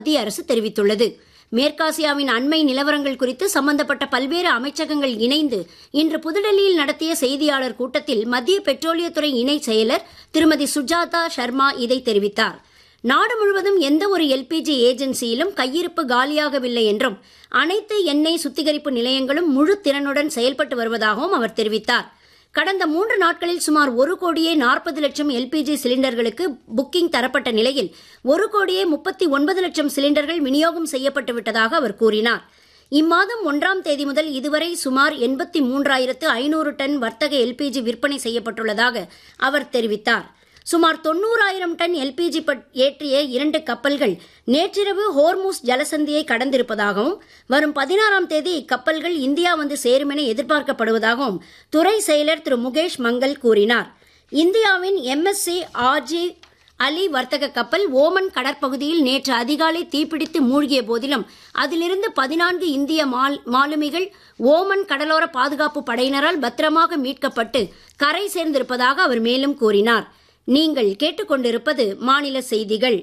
மத்திய அரசு தெரிவித்துள்ளது மேற்காசியாவின் அண்மை நிலவரங்கள் குறித்து சம்பந்தப்பட்ட பல்வேறு அமைச்சகங்கள் இணைந்து இன்று புதுடெல்லியில் நடத்திய செய்தியாளர் கூட்டத்தில் மத்திய பெட்ரோலியத்துறை இணை செயலர் திருமதி சுஜாதா சர்மா இதை தெரிவித்தார் நாடு முழுவதும் எந்த ஒரு எல்பிஜி ஏஜென்சியிலும் கையிருப்பு காலியாகவில்லை என்றும் அனைத்து எண்ணெய் சுத்திகரிப்பு நிலையங்களும் முழு திறனுடன் செயல்பட்டு வருவதாகவும் அவர் தெரிவித்தார் கடந்த மூன்று நாட்களில் சுமார் ஒரு கோடியே நாற்பது லட்சம் எல்பிஜி சிலிண்டர்களுக்கு புக்கிங் தரப்பட்ட நிலையில் ஒரு கோடியே முப்பத்தி ஒன்பது லட்சம் சிலிண்டர்கள் விநியோகம் செய்யப்பட்டு விட்டதாக அவர் கூறினார் இம்மாதம் ஒன்றாம் தேதி முதல் இதுவரை சுமார் எண்பத்தி மூன்றாயிரத்து ஐநூறு டன் வர்த்தக எல்பிஜி விற்பனை செய்யப்பட்டுள்ளதாக அவர் தெரிவித்தார் சுமார் தொண்ணூறாயிரம் டன் எல்பிஜி ஏற்றிய இரண்டு கப்பல்கள் நேற்றிரவு ஹோர்மூஸ் ஜலசந்தியை கடந்திருப்பதாகவும் வரும் பதினாறாம் தேதி இக்கப்பல்கள் இந்தியா வந்து சேரும் என எதிர்பார்க்கப்படுவதாகவும் துறை செயலர் திரு முகேஷ் மங்கல் கூறினார் இந்தியாவின் எம்எஸ்சி ஆர்ஜி அலி வர்த்தக கப்பல் ஓமன் கடற்பகுதியில் நேற்று அதிகாலை தீப்பிடித்து மூழ்கிய போதிலும் அதிலிருந்து பதினான்கு இந்திய மாலுமிகள் ஓமன் கடலோர பாதுகாப்பு படையினரால் பத்திரமாக மீட்கப்பட்டு கரை சேர்ந்திருப்பதாக அவர் மேலும் கூறினார் நீங்கள் கேட்டுக்கொண்டிருப்பது மாநில செய்திகள்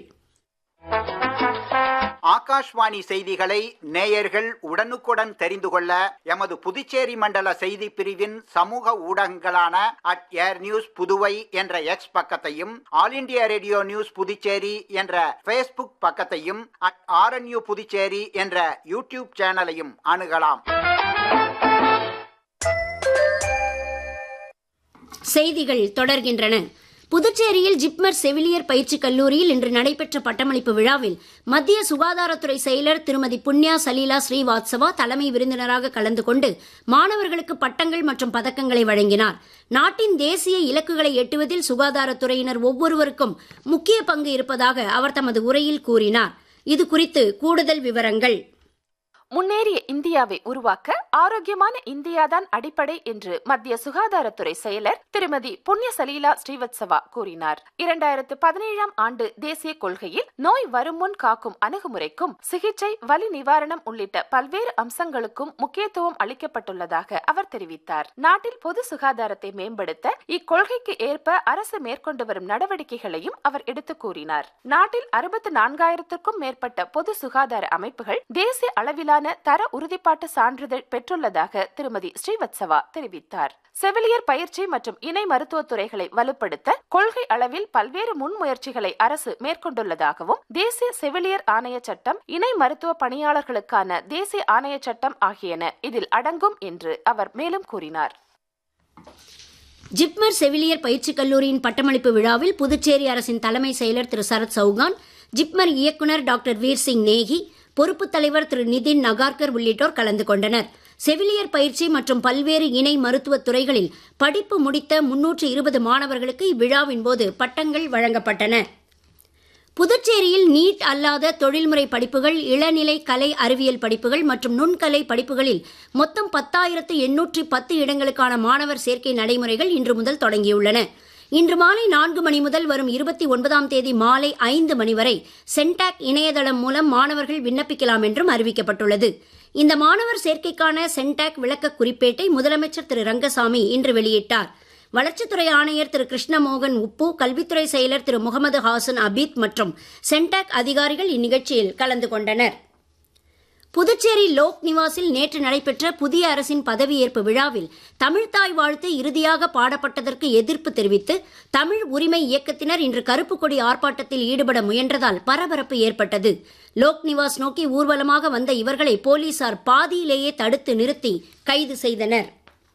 ஆகாஷ்வாணி செய்திகளை நேயர்கள் உடனுக்குடன் தெரிந்து கொள்ள எமது புதுச்சேரி மண்டல செய்தி பிரிவின் சமூக ஊடகங்களான அட் ஏர் நியூஸ் புதுவை என்ற எக்ஸ் பக்கத்தையும் all India radio news Puducherry என்ற பேஸ்புக் பக்கத்தையும் அட் ஆர்என்யூ புதுச்சேரி என்ற யூடியூப் சேனலையும் அணுகலாம் செய்திகள் தொடர்கின்றன புதுச்சேரியில் ஜிப்மர் செவிலியர் பயிற்சி கல்லூரியில் இன்று நடைபெற்ற பட்டமளிப்பு விழாவில் மத்திய சுகாதாரத்துறை செயலர் திருமதி புண்ணியா சலீலா ஸ்ரீவாத்சவா தலைமை விருந்தினராக கலந்து கொண்டு மாணவர்களுக்கு பட்டங்கள் மற்றும் பதக்கங்களை வழங்கினார் நாட்டின் தேசிய இலக்குகளை எட்டுவதில் சுகாதாரத்துறையினர் ஒவ்வொருவருக்கும் முக்கிய பங்கு இருப்பதாக அவர் தமது உரையில் கூறினார் இது குறித்து கூடுதல் விவரங்கள் முன்னேறிய இந்தியாவை உருவாக்க ஆரோக்கியமான இந்தியாதான் அடிப்படை என்று மத்திய சுகாதாரத்துறை செயலர் திருமதி புண்ணிய சலீலா ஸ்ரீவத்சவா கூறினார் இரண்டாயிரத்து பதினேழாம் ஆண்டு தேசிய கொள்கையில் நோய் வரும் முன் காக்கும் அணுகுமுறைக்கும் சிகிச்சை வலி நிவாரணம் உள்ளிட்ட பல்வேறு அம்சங்களுக்கும் முக்கியத்துவம் அளிக்கப்பட்டுள்ளதாக அவர் தெரிவித்தார் நாட்டில் பொது சுகாதாரத்தை மேம்படுத்த இக்கொள்கைக்கு ஏற்ப அரசு மேற்கொண்டு வரும் நடவடிக்கைகளையும் அவர் எடுத்து கூறினார் நாட்டில் அறுபத்தி நான்காயிரத்திற்கும் மேற்பட்ட பொது சுகாதார அமைப்புகள் தேசிய அளவிலான மீதான தர உறுதிப்பாட்டு சான்றிதழ் பெற்றுள்ளதாக திருமதி ஸ்ரீவத்சவா தெரிவித்தார் செவிலியர் பயிற்சி மற்றும் இணை மருத்துவ துறைகளை வலுப்படுத்த கொள்கை அளவில் பல்வேறு முன்முயற்சிகளை அரசு மேற்கொண்டுள்ளதாகவும் தேசிய செவிலியர் ஆணைய சட்டம் இணை மருத்துவ பணியாளர்களுக்கான தேசிய ஆணைய சட்டம் ஆகியன இதில் அடங்கும் என்று அவர் மேலும் கூறினார் ஜிப்மர் செவிலியர் பயிற்சி கல்லூரியின் பட்டமளிப்பு விழாவில் புதுச்சேரி அரசின் தலைமை செயலர் திரு சரத் சௌகான் ஜிப்மர் இயக்குநர் டாக்டர் வீர் சிங் நேகி பொறுப்பு தலைவர் திரு நிதின் நகார்கர் உள்ளிட்டோர் கலந்து கொண்டனர் செவிலியர் பயிற்சி மற்றும் பல்வேறு இணை மருத்துவ துறைகளில் படிப்பு முடித்த முன்னூற்று இருபது மாணவர்களுக்கு இவ்விழாவின் போது பட்டங்கள் வழங்கப்பட்டன புதுச்சேரியில் நீட் அல்லாத தொழில்முறை படிப்புகள் இளநிலை கலை அறிவியல் படிப்புகள் மற்றும் நுண்கலை படிப்புகளில் மொத்தம் பத்தாயிரத்து எண்ணூற்றி பத்து இடங்களுக்கான மாணவர் சேர்க்கை நடைமுறைகள் இன்று முதல் தொடங்கியுள்ளன இன்று மாலை நான்கு மணி முதல் வரும் இருபத்தி ஒன்பதாம் தேதி மாலை ஐந்து மணி வரை சென்டாக் இணையதளம் மூலம் மாணவர்கள் விண்ணப்பிக்கலாம் என்றும் அறிவிக்கப்பட்டுள்ளது இந்த மாணவர் சேர்க்கைக்கான சென்டாக் விளக்க குறிப்பேட்டை முதலமைச்சர் திரு ரங்கசாமி இன்று வெளியிட்டார் வளர்ச்சித்துறை ஆணையர் திரு கிருஷ்ணமோகன் உப்பு கல்வித்துறை செயலர் திரு முகமது ஹாசன் அபீத் மற்றும் சென்டாக் அதிகாரிகள் இந்நிகழ்ச்சியில் கலந்து கொண்டனர் புதுச்சேரி லோக் நிவாசில் நேற்று நடைபெற்ற புதிய அரசின் பதவியேற்பு விழாவில் தமிழ்தாய் வாழ்த்து இறுதியாக பாடப்பட்டதற்கு எதிர்ப்பு தெரிவித்து தமிழ் உரிமை இயக்கத்தினர் இன்று கருப்பு கொடி ஆர்ப்பாட்டத்தில் ஈடுபட முயன்றதால் பரபரப்பு ஏற்பட்டது லோக் நிவாஸ் நோக்கி ஊர்வலமாக வந்த இவர்களை போலீசார் பாதியிலேயே தடுத்து நிறுத்தி கைது செய்தனர்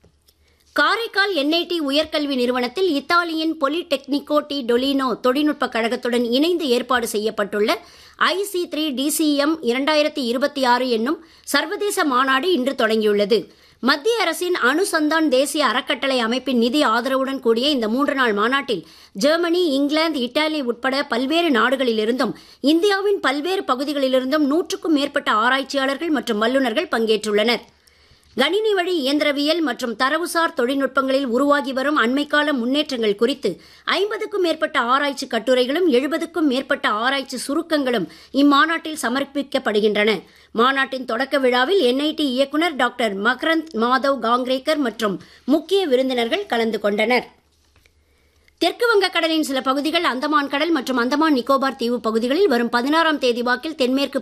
காரைக்கால் என்ஐடி உயர்கல்வி நிறுவனத்தில் இத்தாலியின் பொலிடெக்னிகோ டி டொலினோ தொழில்நுட்ப கழகத்துடன் இணைந்து ஏற்பாடு செய்யப்பட்டுள்ள ஐசி த்ரீ டிசிஎம் இரண்டாயிரத்தி இருபத்தி ஆறு என்னும் சர்வதேச மாநாடு இன்று தொடங்கியுள்ளது மத்திய அரசின் அணுசந்தான் தேசிய அறக்கட்டளை அமைப்பின் நிதி ஆதரவுடன் கூடிய இந்த மூன்று நாள் மாநாட்டில் ஜெர்மனி இங்கிலாந்து இத்தாலி உட்பட பல்வேறு நாடுகளிலிருந்தும் இந்தியாவின் பல்வேறு பகுதிகளிலிருந்தும் நூற்றுக்கும் மேற்பட்ட ஆராய்ச்சியாளர்கள் மற்றும் வல்லுநர்கள் பங்கேற்றுள்ளனர் கணினி வழி இயந்திரவியல் மற்றும் தரவுசார் தொழில்நுட்பங்களில் உருவாகி வரும் அண்மைக்கால முன்னேற்றங்கள் குறித்து ஐம்பதுக்கும் மேற்பட்ட ஆராய்ச்சி கட்டுரைகளும் எழுபதுக்கும் மேற்பட்ட ஆராய்ச்சி சுருக்கங்களும் இம்மாநாட்டில் சமர்ப்பிக்கப்படுகின்றன மாநாட்டின் தொடக்க விழாவில் என்ஐடி இயக்குநர் டாக்டர் மகரந்த் மாதவ் காங்ரேக்கர் மற்றும் முக்கிய விருந்தினர்கள் கலந்து கொண்டனர் தெற்கு வங்கக்கடலின் சில பகுதிகள் அந்தமான் கடல் மற்றும் அந்தமான் நிக்கோபார் தீவு பகுதிகளில் வரும் பதினாறாம் தேதி வாக்கில் தென்மேற்கு